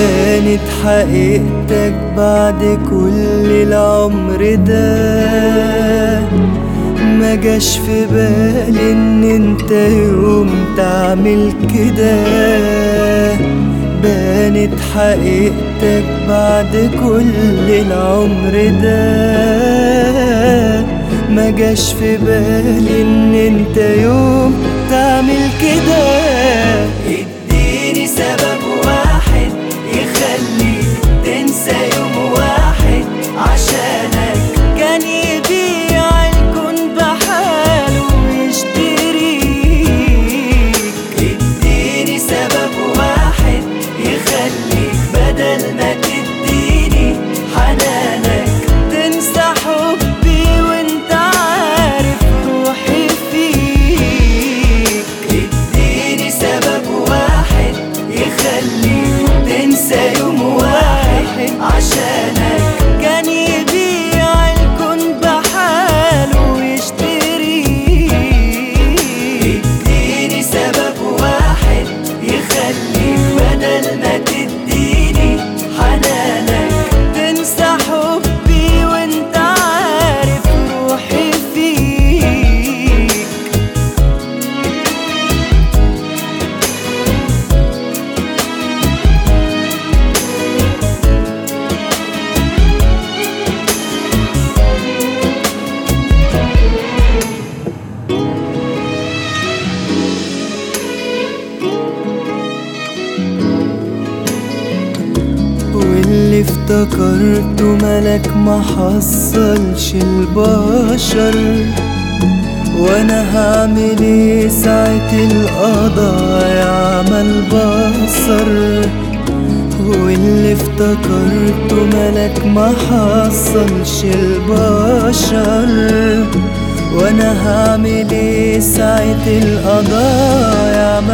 بانت حقيقتك بعد كل العمر ده ما جاش في بالي ان انت يوم تعمل كده بانت حقيقتك بعد كل العمر ده ما جاش في بالي ان انت يوم تعمل كده اديني سبب واحد يخليك تنسى يوم واحد عشانك كان يبيع الكون بحاله ويشتريك اديني سبب واحد يخليك بدل ما تديني حنانك تنسى حبي وانت عارف روحي فيك اديني سبب واحد يخليك تنسى يوم واحد عشانك كان يبيع الكون بحاله ويشتريك اديني سبب واحد يخليك بدل ما تديني حنانك تنسى حبي وانت عارف روحي فيك واللي افتكرته ملك ما حصلش البشر وانا هعمل ايه ساعة القضاء يعمل بصر واللي افتكرته ملك ما حصلش البشر وانا هعمل ايه ساعة القضاء يعمل